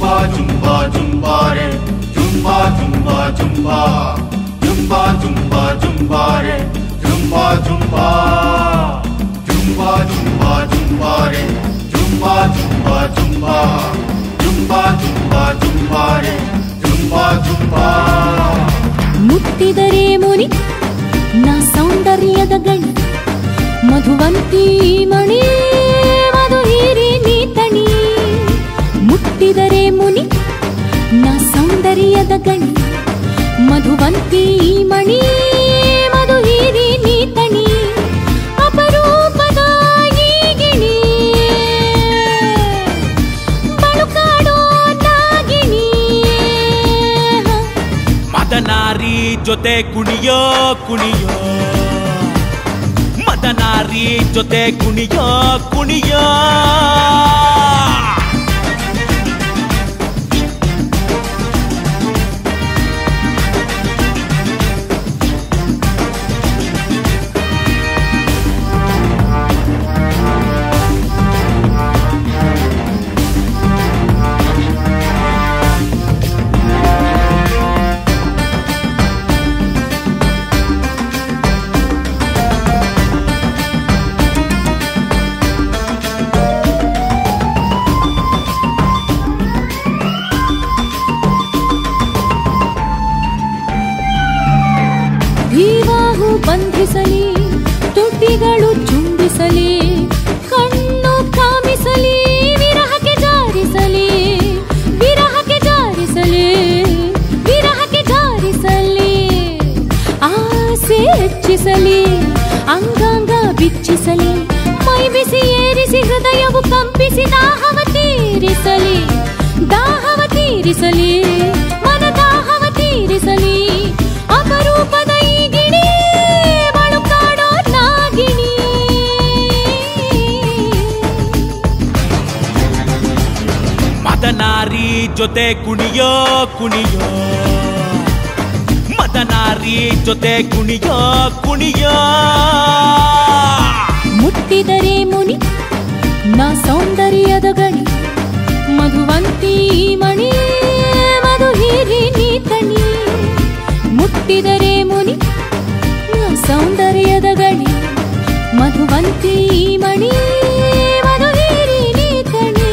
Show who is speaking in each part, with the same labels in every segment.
Speaker 1: Zumba ಜುಂಬಾ ಜುಂಬಾರೆ ಜುಂಬಾ ಜುಂಬಾ ಜುಂಬಾ ಜುಂಬಾ ಜುಂಬಾ ಜುಂಬಾರೆ ಜುಂಬಾ ಜುಂಬಾ ಜುಂಬಾ ಜುಂಬಾ ಜುಂಬಾರೆ ಜುಂಬಾ ಜುಂಬಾ ಜುಂಬಾ ಜುಂಬಾ ಜುಂಬಾ ಜುಂಬಾರೆ ಜುಂಬಾ ಜುಂಬಾ
Speaker 2: ಮುಟ್ಟಿದರೆ ಮುನಿ ನಾ ಸೌಂದರ್ಯದ ಗಣಿ ಮಧುವಂತಿ ಮಣಿ ಮಧು ಹೀರಿ ನೀ ತಣಿ ಮುಟ್ಟಿದರೆ ಮುನಿ ನಾ ಸೌಂದರ್ಯದ ಗಣಿ ಮಧುವಂತಿ ಮಣಿ ಮಧು ಹೀರಿ ನೀ ತಣಿ ಅಪರೂಪದ ಈ ಗಿಣಿ ಬಳುಕಾಡೋ ನಾಗಿಣಿ
Speaker 3: ಮದನಾರಿ ಜೊತೆ ಕುಣಿಯೋ ಕುಣಿಯೋ ಮದನಾರಿ ಜೊತೆ ಕುಣಿಯೋ ಕುಣಿಯೋ
Speaker 2: ಭೀವಾಹು ಬಂಧಿಸಲಿ ತುಟಿಗಳು ಚುಂಬಿಸಲಿ ಕಣ್ಣು ಕಾಮಿಸಲಿ ವಿರಹಕ್ಕೆ ಜಾರಿಸಲಿ ವಿರಹಕ್ಕೆ ಜಾರಿಸಲಿ ವಿರಹಕ್ಕೆ ಜಾರಿಸಲಿ ಆಸೆ ಹೆಚ್ಚಿಸಲಿ ಅಂಗಾಂಗ ಬಿಚ್ಚಿಸಲಿ ಮೈ ಬಿಸಿ ಏರಿಸಿ ಹೃದಯವು ಕಂಪಿಸಿ ದಾಹವ ತೀರಿಸಲಿ ದಾಹವ ತೀರಿಸಲಿ ಮನ ದಾಹವ ತೀರಿಸಲಿ ಅಪರೂಪದ ಈ ಗಿಣಿ ಬಳುಕಾಡೋ ನಾಗಿಣಿ
Speaker 3: ಮದನಾರಿ ಜೊತೆ ಕುಣಿಯೋ ಕುಣಿಯೋ ಮದನಾರಿ ಜೊತೆ ಕುಣಿಯೋ ಕುಣಿಯೋ
Speaker 2: ಮುಟ್ಟಿದರೆ ಮುನಿ ನಾ ಸೌಂದರ್ಯದ ಗಣಿ ಮಧುವಂತಿ ಮಣಿ ಮಧು ಹೀರಿ ನೀ ತಣಿ ಮುಟ್ಟಿದರೆ ಮುನಿ ನಾ ಸೌಂದರ್ಯದ ಗಣಿ ಮಧುವಂತಿ ಮಣಿ ಮಧು ಹೀರಿ ನೀ ತಣಿ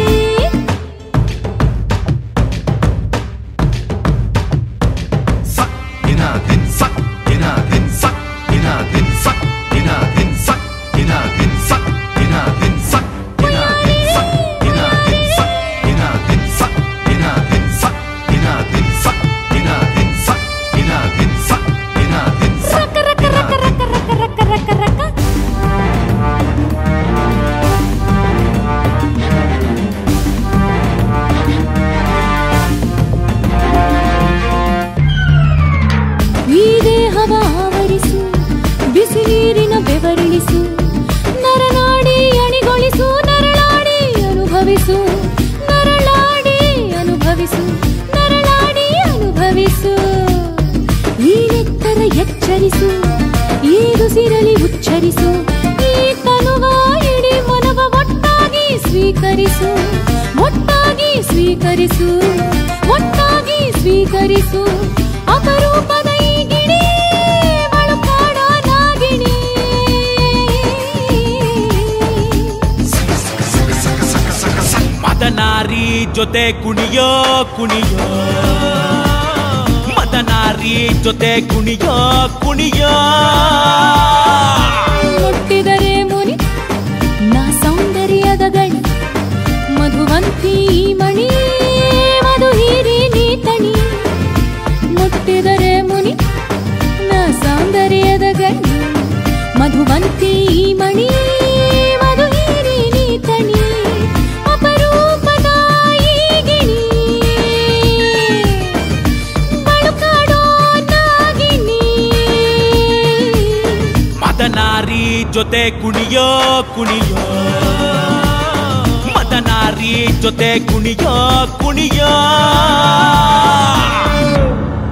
Speaker 1: sak ina din sak ina din sak ina din sak ina din sak ina din sak ina din sak ina din sak ina din sak ina din sak ina din sak ina din sak ina din sak ina din sak ina din sak
Speaker 2: ರಕ ರಕ ರಕ ರಕ ರಕ ರಕ ರಕ ರಕ ಈ ದೇಹವ ಆವರಿಸು ಬಿಸಿ ನೀರಿನ ಬೆವರಿಳಿಸು ನರನಾಡಿ ಅಣಿಗೊಳಿಸು ನರಳಾಡಿ ಅನುಭವಿಸು ನರಳಾಡಿ ಅನುಭವಿಸು ನರಳಾಡಿ ಅನುಭವಿಸು ಈ ನೆತ್ತರ ಎಚ್ಚರಿಸು ಈ ರುಸಿರಲಿ ಉಚ್ಚರಿಸು ಈ ತನುವ ಇಡೀ ಮನವ ಒಟ್ಟಾಗಿ ಸ್ವೀಕರಿಸು ಒಟ್ಟಾಗಿ ಸ್ವೀಕರಿಸು ಒಟ್ಟಾಗಿ ಸ್ವೀಕರಿಸು ಅಪರೂಪದ ಈ ಗಿಣಿ ಬಳುಕಾಡ ನಾಗಿಣಿ
Speaker 3: ಮದನಾರಿ ಜೊತೆ ಕುಣಿಯೋ ಕುಣಿಯೋ ಮದನಾರಿ ಜೊತೆ ಕುಣಿಯೋ ಕುಣಿಯೋ
Speaker 2: ಮುಟ್ಟಿದರೆ ಮುನಿ ನಾ ಸೌಂದರ್ಯದ ಗಣಿ ಮಧುವಂತಿ ಮಣಿ ಮಧು ಹೀರಿ ನೀ ತಣಿ ಮುಟ್ಟಿದರೆ ಮುನಿ ನಾ ಸೌಂದರ್ಯದ ಗಣಿ ಮಧುವಂತಿ ಮಣಿ ಮಧು ಹೀರಿ ನೀ ತಣಿ ಅಪರೂಪದ ಈ ಗಿಣಿ ಬಳುಕಾಡೋ ನಾಗಿಣಿ
Speaker 3: ಮದನಾರಿ ಜೊತೆ ಕುಣಿಯೋ ಕುಣಿಯೋ ಮದನಾರಿ ಜೊತೆ ಕುಣಿಯೋ ಕುಣಿಯೋ